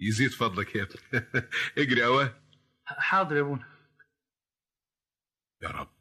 يزيد فضلك يا ابني اجري اواه حاضر يا ابونا يا رب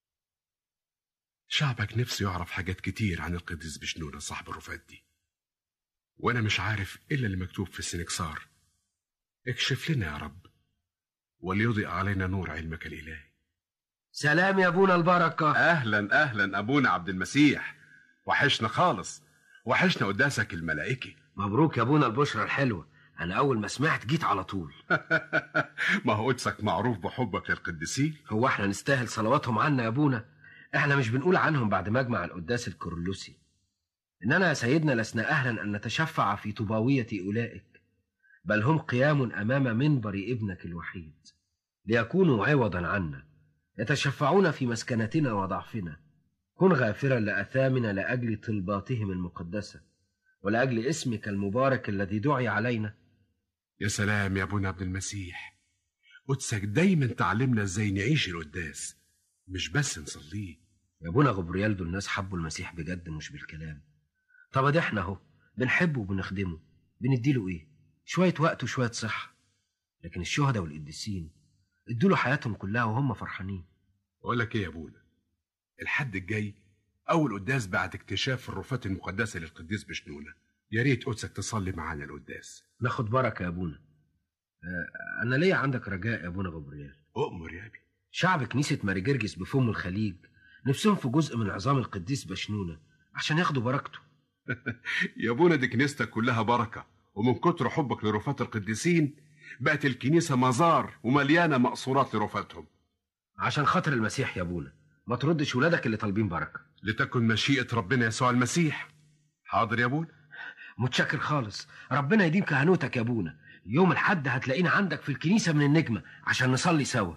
شعبك نفسه يعرف حاجات كتير عن القديس بشنونة صاحب الرفات دي وانا مش عارف الا اللي مكتوب في السنكسار اكشف لنا يا رب وليضئ علينا نور علمك الالهي سلام يا ابونا البركه اهلا اهلا ابونا عبد المسيح وحشنا خالص وحشنا قداسك الملائكي مبروك يا ابونا البشرى الحلوه انا اول ما سمعت جيت على طول ما هو قدسك معروف بحبك للقديسين هو احنا نستاهل صلواتهم عنا يا ابونا احنا مش بنقول عنهم بعد مجمع القداس الكورلوسي اننا يا سيدنا لسنا اهلا ان نتشفع في طباويه اولئك بل هم قيام امام منبر ابنك الوحيد ليكونوا عوضا عنا يتشفعون في مسكنتنا وضعفنا كن غافرا لاثامنا لاجل طلباتهم المقدسه ولاجل اسمك المبارك الذي دعي علينا يا سلام يا ابونا عبد المسيح قدسك دايما تعلمنا ازاي نعيش القداس مش بس نصليه يا ابونا غبريال دول الناس حبوا المسيح بجد مش بالكلام طب ادي احنا اهو بنحبه وبنخدمه بنديله ايه شويه وقت وشويه صحه لكن الشهداء والقديسين ادوا له حياتهم كلها وهم فرحانين اقول لك ايه يا ابونا الحد الجاي اول قداس بعد اكتشاف الرفات المقدسه للقديس بشنونه يا ريت قدسك تصلي معانا القداس ناخد بركه يا ابونا آه، انا ليا عندك رجاء يا ابونا غبريال اؤمر يا ابي شعب كنيسه ماري جرجس بفم الخليج نفسهم في جزء من عظام القديس بشنونه عشان ياخدوا بركته يا ابونا دي كنيستك كلها بركه ومن كتر حبك لرفات القديسين بقت الكنيسه مزار ومليانه مقصورات لرفاتهم عشان خاطر المسيح يا ابونا ما تردش ولادك اللي طالبين بركه لتكن مشيئه ربنا يسوع المسيح حاضر يا ابونا متشكر خالص ربنا يديم كهنوتك يا ابونا يوم الحد هتلاقينا عندك في الكنيسه من النجمه عشان نصلي سوا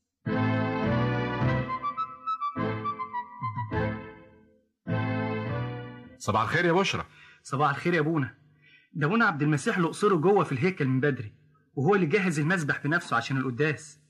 صباح الخير يا بشرى صباح الخير يا ابونا ده ابونا عبد المسيح لقصره جوه في الهيكل من بدري وهو اللي جهز المسبح بنفسه عشان القداس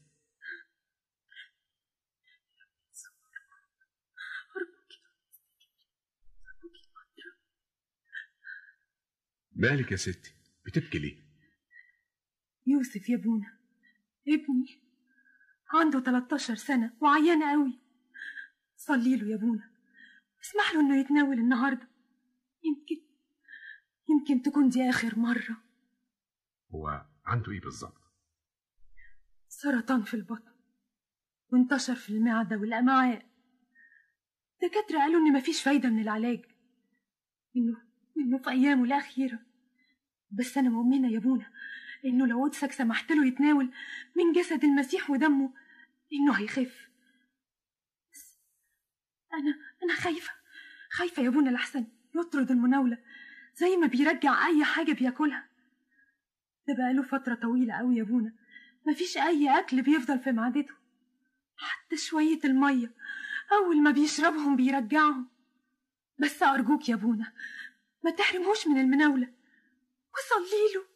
مالك يا ستي بتبكي ليه يوسف يا ابونا ابني عنده 13 سنة وعيان قوي صلي له يا ابونا اسمح له انه يتناول النهارده يمكن يمكن تكون دي اخر مرة هو عنده ايه بالظبط سرطان في البطن وانتشر في المعدة والأمعاء دكاترة قالوا إن مفيش فايدة من العلاج إنه إنه في أيامه الأخيرة بس أنا مؤمنة يا ابونا إنه لو قدسك سمحت له يتناول من جسد المسيح ودمه إنه هيخف بس أنا أنا خايفة خايفة يا ابونا لحسن يطرد المناولة زي ما بيرجع أي حاجة بياكلها ده بقاله فترة طويلة أوي يا ابونا مفيش أي أكل بيفضل في معدته حتى شوية المية أول ما بيشربهم بيرجعهم بس أرجوك يا ابونا ما تحرمهوش من المناولة وصلي له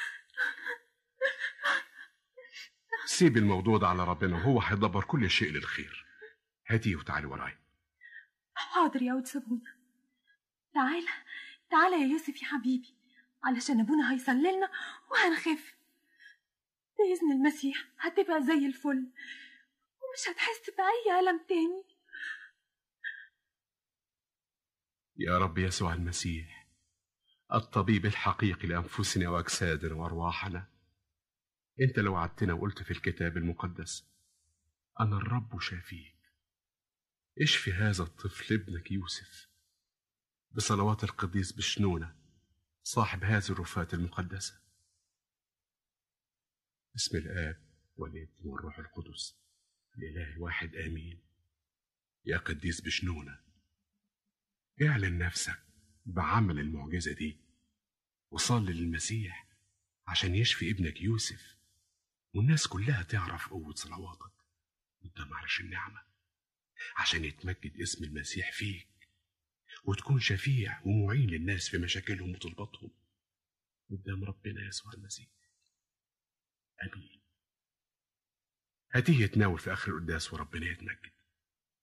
سيب الموضوع ده على ربنا وهو هيدبر كل شيء للخير هاتيه وتعالي ورايا حاضر يا ود ابونا تعالى تعالى يا يوسف يا حبيبي علشان ابونا هيصلي لنا وهنخف بإذن المسيح هتبقى زي الفل ومش هتحس بأي ألم تاني يا رب يسوع المسيح الطبيب الحقيقي لأنفسنا وأجسادنا وأرواحنا أنت لو وعدتنا وقلت في الكتاب المقدس أنا الرب شافيك اشفي هذا الطفل ابنك يوسف بصلوات القديس بشنونة صاحب هذه الرفات المقدسة بسم الآب والابن والروح القدس الإله واحد آمين يا قديس بشنونة اعلن نفسك بعمل المعجزة دي وصلي للمسيح عشان يشفي ابنك يوسف والناس كلها تعرف قوة صلواتك قدام عرش النعمة عشان يتمجد اسم المسيح فيك وتكون شفيع ومعين للناس في مشاكلهم وطلباتهم قدام ربنا يسوع المسيح امين هاتيه يتناول في اخر القداس وربنا يتمجد